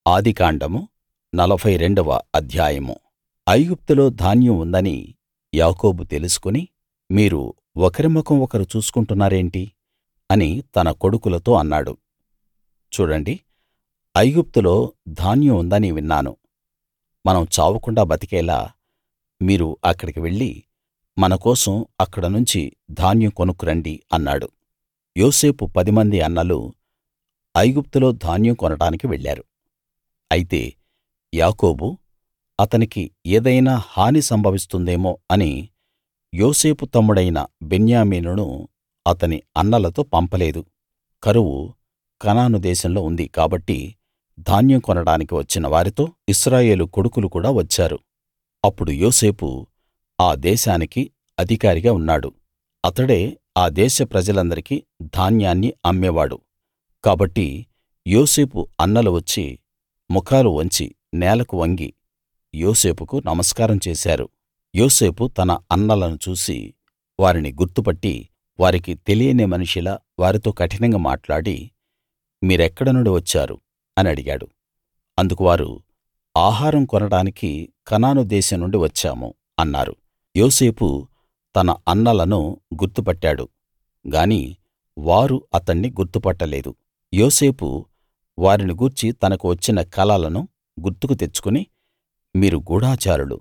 ఆదికాండము నలభై రెండవ అధ్యాయము ఐగుప్తులో ధాన్యం ఉందని యాకోబు తెలుసుకుని మీరు ఒకరి ముఖం ఒకరు చూసుకుంటున్నారేంటి అని తన కొడుకులతో అన్నాడు చూడండి ఐగుప్తులో ధాన్యం ఉందని విన్నాను మనం చావకుండా బతికేలా మీరు అక్కడికి వెళ్లి మన కోసం అక్కడ నుంచి ధాన్యం కొనుక్కురండి అన్నాడు యోసేపు పదిమంది అన్నలు ఐగుప్తులో ధాన్యం కొనడానికి వెళ్ళారు అయితే యాకోబు అతనికి ఏదైనా హాని సంభవిస్తుందేమో అని యోసేపు తమ్ముడైన బెన్యామీనును అతని అన్నలతో పంపలేదు కరువు కనాను దేశంలో ఉంది కాబట్టి ధాన్యం కొనడానికి వచ్చిన వారితో ఇశ్రాయేలు కొడుకులు కూడా వచ్చారు అప్పుడు యోసేపు ఆ దేశానికి అధికారిగా ఉన్నాడు అతడే ఆ దేశ ప్రజలందరికీ ధాన్యాన్ని అమ్మేవాడు కాబట్టి యోసేపు అన్నలు వచ్చి ముఖాలు వంచి నేలకు వంగి యోసేపుకు నమస్కారం చేశారు యోసేపు తన అన్నలను చూసి వారిని గుర్తుపట్టి వారికి తెలియని మనిషిలా వారితో కఠినంగా మాట్లాడి మీరెక్కడ నుండి వచ్చారు అని అడిగాడు అందుకు వారు ఆహారం కొనడానికి కనాను దేశం నుండి వచ్చాము అన్నారు యోసేపు తన అన్నలను గుర్తుపట్టాడు గాని వారు అతణ్ణి గుర్తుపట్టలేదు యోసేపు వారిని గూర్చి తనకు వచ్చిన కలలను గుర్తుకు తెచ్చుకుని మీరు గూఢచారులు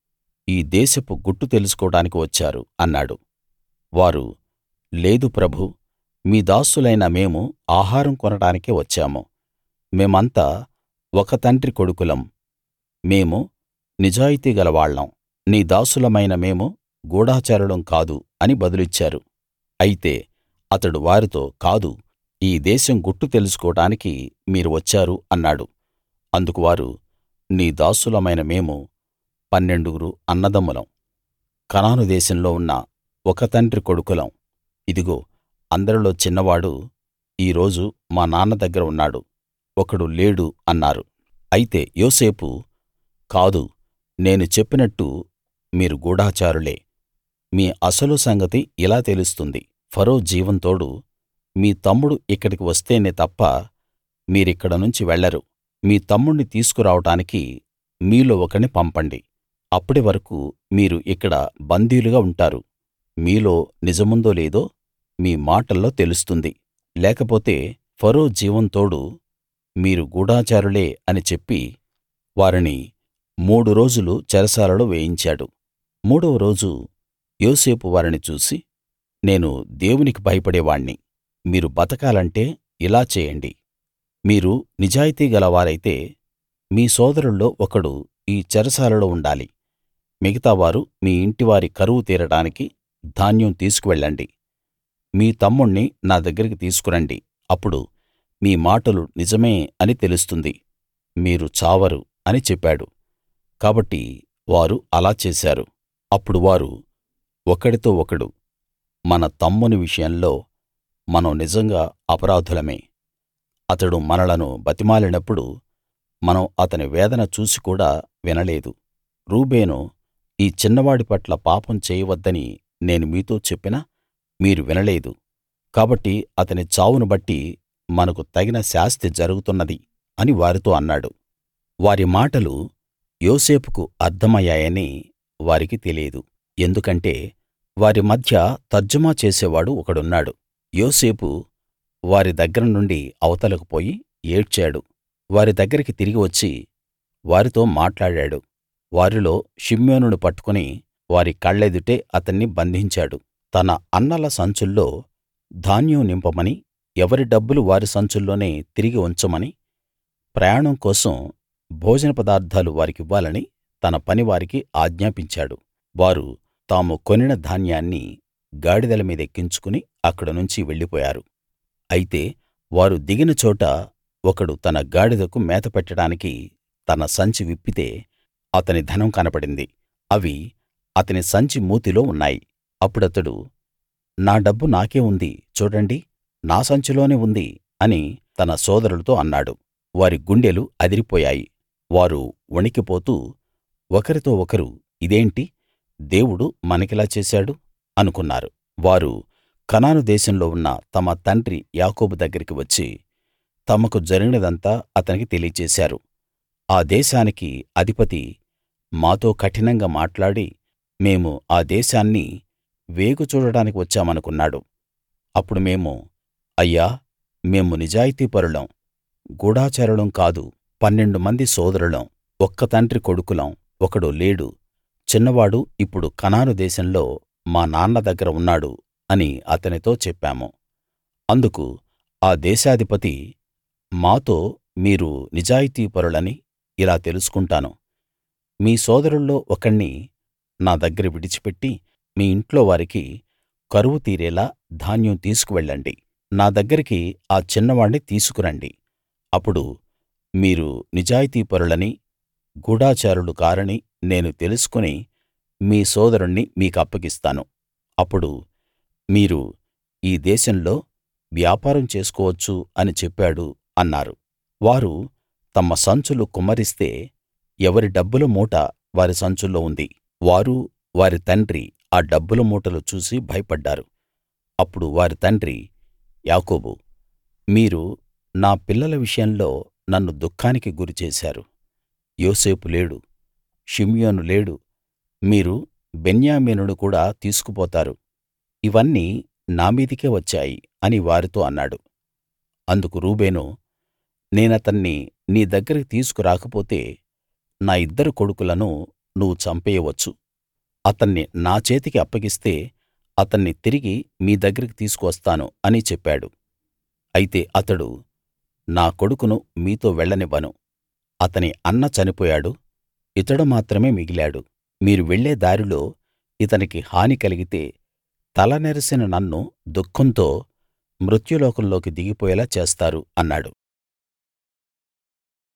ఈ దేశపు గుట్టు తెలుసుకోడానికి వచ్చారు అన్నాడు వారు లేదు ప్రభూ మీ దాసులైన మేము ఆహారం కొనడానికే వచ్చాము మేమంతా ఒక తండ్రి కొడుకులం మేము నిజాయితీ గలవాళ్ళం నీ దాసులమైన మేము గూఢచారులం కాదు అని బదులిచ్చారు అయితే అతడు వారితో కాదు ఈ దేశం గుట్టు తెలుసుకోడానికి మీరు వచ్చారు అన్నాడు అందుకు వారు నీ దాసులమైన మేము పన్నెండుగురు అన్నదమ్ములం కనాను దేశంలో ఉన్న ఒక తండ్రి కొడుకులం ఇదిగో అందరిలో చిన్నవాడు ఈ రోజు మా నాన్న దగ్గర ఉన్నాడు ఒకడు లేడు అన్నారు అయితే యోసేపు కాదు నేను చెప్పినట్టు మీరు గూఢచారులే మీ అసలు సంగతి ఇలా తెలుస్తుంది ఫరో జీవం తోడు మీ తమ్ముడు ఇక్కడికి వస్తేనే తప్ప మీరిక్కడ నుంచి వెళ్ళరు మీ తమ్ముణ్ణి తీసుకురావడానికి మీలో ఒకణ్ణి పంపండి అప్పటి వరకూ మీరు ఇక్కడ బందీలుగా ఉంటారు మీలో నిజముందో లేదో మీ మాటల్లో తెలుస్తుంది లేకపోతే ఫరో జీవం తోడు మీరు గూఢచారులే అని చెప్పి వారిని మూడు రోజులు చెరసాలలో వేయించాడు మూడవ రోజు యోసేపు వారిని చూసి నేను దేవునికి భయపడేవాణ్ణి మీరు బతకాలంటే ఇలా చేయండి మీరు నిజాయితీ గలవారైతే మీ సోదరుల్లో ఒకడు ఈ చెరసాలలో ఉండాలి మిగతావారు మీ ఇంటివారి కరువు తీరడానికి ధాన్యం తీసుకువెళ్ళండి మీ తమ్ముణ్ణి నా దగ్గరికి తీసుకురండి అప్పుడు మీ మాటలు నిజమే అని తెలుస్తుంది మీరు చావరు అని చెప్పాడు కాబట్టి వారు అలా చేశారు అప్పుడు వారు ఒకడితో ఒకడు మన తమ్ముని విషయంలో మనం నిజంగా అపరాధులమే అతడు మనలను బతిమాలినప్పుడు మనం అతని వేదన చూసి కూడా వినలేదు రూబేను ఈ చిన్నవాడి పట్ల పాపం చేయవద్దని నేను మీతో చెప్పినా మీరు వినలేదు కాబట్టి అతని చావును బట్టి మనకు తగిన శాస్తి జరుగుతున్నది అని వారితో అన్నాడు వారి మాటలు యోసేపుకు అర్థమయ్యాయని వారికి తెలియదు ఎందుకంటే వారి మధ్య తర్జుమా చేసేవాడు ఒకడున్నాడు యోసేపు వారి దగ్గర నుండి అవతలకు పోయి ఏడ్చాడు వారి దగ్గరికి తిరిగి వచ్చి వారితో మాట్లాడాడు వారిలో షిమ్యోనును పట్టుకుని వారి కళ్ళెదుటే అతన్ని బంధించాడు తన అన్నల సంచుల్లో ధాన్యం నింపమని ఎవరి డబ్బులు వారి సంచుల్లోనే తిరిగి ఉంచమని ప్రయాణం కోసం భోజన పదార్థాలు వారికివ్వాలని తన పనివారికి ఆజ్ఞాపించాడు వారు తాము కొనిన ధాన్యాన్ని గాడిదల మీదెక్కించుకుని అక్కడ నుంచి వెళ్ళిపోయారు అయితే వారు దిగిన చోట ఒకడు తన గాడిదకు మేత పెట్టడానికి తన సంచి విప్పితే అతని ధనం కనపడింది అవి అతని సంచి మూతిలో ఉన్నాయి అప్పుడతడు నా డబ్బు నాకే ఉంది చూడండి నా సంచిలోనే ఉంది అని తన సోదరులతో అన్నాడు వారి గుండెలు అదిరిపోయాయి వారు వణికిపోతూ ఒకరితో ఒకరు ఇదేంటి దేవుడు మనకిలా చేశాడు అనుకున్నారు వారు కనాను దేశంలో ఉన్న తమ తండ్రి యాకోబు దగ్గరికి వచ్చి తమకు జరిగినదంతా అతనికి తెలియచేశారు ఆ దేశానికి అధిపతి మాతో కఠినంగా మాట్లాడి మేము ఆ దేశాన్ని వేగు చూడడానికి వచ్చామనుకున్నాడు అప్పుడు మేము అయ్యా మేము నిజాయితీపరులం గూఢాచారులం కాదు పన్నెండు మంది సోదరులం ఒక్క తండ్రి కొడుకులం ఒకడు లేడు చిన్నవాడు ఇప్పుడు కనాను దేశంలో మా నాన్న దగ్గర ఉన్నాడు అని అతనితో చెప్పాము అందుకు ఆ దేశాధిపతి మాతో మీరు నిజాయితీపరులని ఇలా తెలుసుకుంటాను మీ సోదరుల్లో ఒకణ్ణి నా దగ్గర విడిచిపెట్టి మీ ఇంట్లో వారికి కరువు తీరేలా ధాన్యం తీసుకువెళ్ళండి నా దగ్గరికి ఆ చిన్నవాణ్ణి తీసుకురండి అప్పుడు మీరు నిజాయితీపరులని గూఢాచారులు కారని నేను తెలుసుకుని మీ సోదరుణ్ణి మీకప్పగిస్తాను అప్పుడు మీరు ఈ దేశంలో వ్యాపారం చేసుకోవచ్చు అని చెప్పాడు అన్నారు వారు తమ సంచులు కుమ్మరిస్తే ఎవరి డబ్బుల మూట వారి సంచుల్లో ఉంది వారూ వారి తండ్రి ఆ డబ్బుల మూటలు చూసి భయపడ్డారు అప్పుడు వారి తండ్రి యాకోబు మీరు నా పిల్లల విషయంలో నన్ను దుఃఖానికి గురిచేశారు యోసేపు లేడు షిమ్యోను లేడు మీరు బెన్యామీనును కూడా తీసుకుపోతారు ఇవన్నీ నా మీదికే వచ్చాయి అని వారితో అన్నాడు అందుకు రూబేను నేనతన్ని నీ దగ్గరికి తీసుకు రాకపోతే నా ఇద్దరు కొడుకులను నువ్వు చంపేయవచ్చు అతన్ని నా చేతికి అప్పగిస్తే అతన్ని తిరిగి మీ దగ్గరికి తీసుకు వస్తాను అని చెప్పాడు అయితే అతడు నా కొడుకును మీతో వెళ్ళనివ్వను అతని అన్న చనిపోయాడు ఇతడు మాత్రమే మిగిలాడు మీరు వెళ్ళే దారిలో ఇతనికి హాని కలిగితే తల నెరిసిన నన్ను దుఃఖంతో మృత్యులోకంలోకి దిగిపోయేలా చేస్తారు అన్నాడు